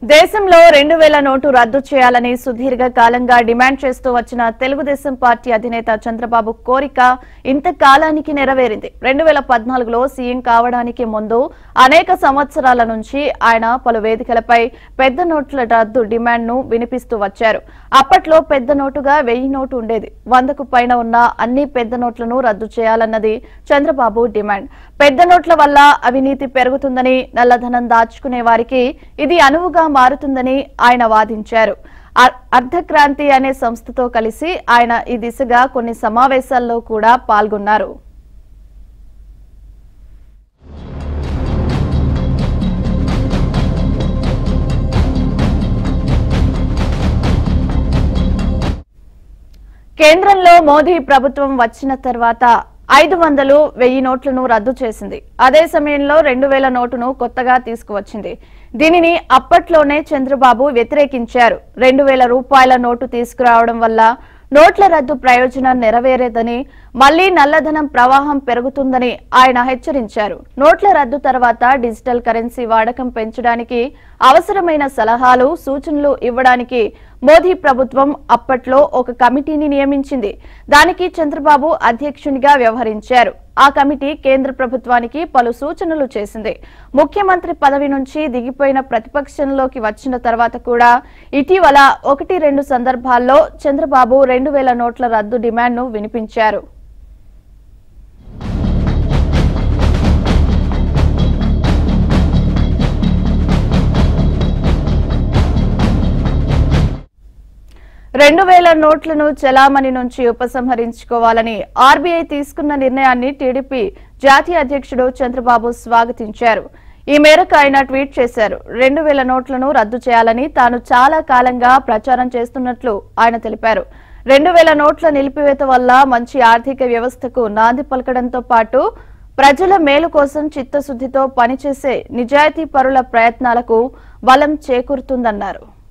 దేశంలో రెండు వేల నోటు రద్దు చేయాలని సుదీర్ఘ కాలంగా డిమాండ్ చేస్తూ వచ్చిన తెలుగుదేశం పార్టీ అధినేత చంద్రబాబు కోరిక ఇంతకాలానికి నెరవేరింది రెండు వేల పద్నాలుగులో సీఎం కావడానికి ముందు అనేక సంవత్సరాల నుంచి ఆయన పలు వేదికలపై పెద్ద నోట్ల రద్దు డిమాండ్ ను వినిపిస్తూ వచ్చారు అప్పట్లో పెద్ద నోటుగా వెయ్యి నోటు ఉండేది వందకు పైన ఉన్న అన్ని పెద్ద నోట్లను రద్దు చేయాలన్నది చంద్రబాబు డిమాండ్ పెద్ద నోట్ల వల్ల అవినీతి పెరుగుతుందని నల్లధనం దాచుకునే వారికి ఇది అనువుగా మారుతుందని ఆయన వాదించారు అర్- అర్ధక్రాంతి అనే సంస్థతో కలిసి ఆయన ఈ దిశగా కొన్ని సమావేశాల్లో కూడా పాల్గొన్నారు కేంద్రంలో మోదీ ప్రభుత్వం వచ్చిన తర్వాత ఐదు వందలు వెయ్యి నోట్లను రద్దు చేసింది అదే సమయంలో రెండు వేల నోటును కొత్తగా తీసుకువచ్చింది దీనిని అప్పట్లోనే చంద్రబాబు వ్యతిరేకించారు రెండు వేల రూపాయల నోటు తీసుకురావడం వల్ల నోట్ల రద్దు ప్రయోజనం నెరవేరేదని మళ్లీ నల్లధనం ప్రవాహం పెరుగుతుందని ఆయన హెచ్చరించారు నోట్ల రద్దు తర్వాత డిజిటల్ కరెన్సీ వాడకం పెంచడానికి అవసరమైన సలహాలు సూచనలు ఇవ్వడానికి మోదీ ప్రభుత్వం అప్పట్లో ఒక కమిటీని నియమించింది దానికి చంద్రబాబు అధ్యక్షునిగా వ్యవహరించారు ఆ కమిటీ కేంద్ర ప్రభుత్వానికి పలు సూచనలు చేసింది ముఖ్యమంత్రి పదవి నుంచి దిగిపోయిన ప్రతిపక్షంలోకి వచ్చిన తర్వాత కూడా ఇటీవల ఒకటి రెండు సందర్భాల్లో చంద్రబాబు రెండు వేల నోట్ల రద్దు డిమాండ్ను వినిపించారు రెండు వేల నోట్లను చెలామణి నుంచి ఉపసంహరించుకోవాలని ఆర్బీఐ తీసుకున్న నిర్ణయాన్ని టీడీపీ జాతీయ అధ్యక్షుడు చంద్రబాబు స్వాగతించారు ఈ మేరకు ఆయన ట్వీట్ చేశారు రెండు వేల నోట్లను రద్దు చేయాలని తాను చాలా కాలంగా ప్రచారం చేస్తున్నట్లు ఆయన తెలిపారు రెండు వేల నోట్ల నిలిపివేత వల్ల మంచి ఆర్థిక వ్యవస్థకు నాంది పలకడంతో పాటు ప్రజల మేలు కోసం చిత్తశుద్ధితో పనిచేసే నిజాయితీ పరుల ప్రయత్నాలకు బలం చేకూరుతుందన్నారు